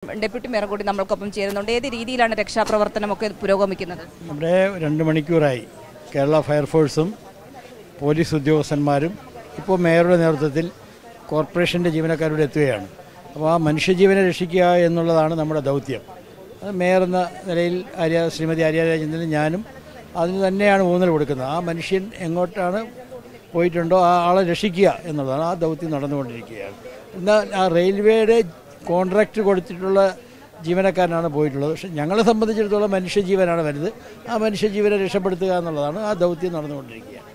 deputy mayor കൂടി നമ്മൾക്കൊപ്പം ചേരുന്നുണ്ട് ഏത് രീതിയിലാണ് രക്ഷാപ്രവർത്തനമൊക്കെ പുരോഗമിക്കുന്നത് നമ്മുടെ രണ്ട് മണിക്കൂറായി കേരള ഫയർഫോഴ്സും പോലീസ് ഉദ്യോഗസ്ഥന്മാരും ഇപ്പോൾ മേയറുടെ നേതൃത്വത്തിൽ കോർപ്പറേഷൻ്റെ ജീവനക്കാരോട് എത്തുകയാണ് അപ്പോൾ ആ മനുഷ്യജീവനെ രക്ഷിക്കുക എന്നുള്ളതാണ് നമ്മുടെ ദൗത്യം അത് മേയർ എന്ന നിലയിൽ ആര്യ ശ്രീമതി ആര്യ രാജേന്ദ്രൻ ഞാനും അതിന് തന്നെയാണ് ഊന്നൽ കൊടുക്കുന്നത് ആ മനുഷ്യൻ എങ്ങോട്ടാണ് പോയിട്ടുണ്ടോ ആ ആളെ രക്ഷിക്കുക എന്നുള്ളതാണ് ആ ദൗത്യം നടന്നുകൊണ്ടിരിക്കുകയാണ് എന്നാൽ ആ റെയിൽവേയുടെ കോൺട്രാക്റ്റ് കൊടുത്തിട്ടുള്ള ജീവനക്കാരനാണ് പോയിട്ടുള്ളത് പക്ഷെ ഞങ്ങളെ സംബന്ധിച്ചിടത്തോളം മനുഷ്യജീവനാണ് വലുത് ആ മനുഷ്യജീവനെ രക്ഷപ്പെടുത്തുക എന്നുള്ളതാണ് ആ ദൗത്യം നടന്നുകൊണ്ടിരിക്കുക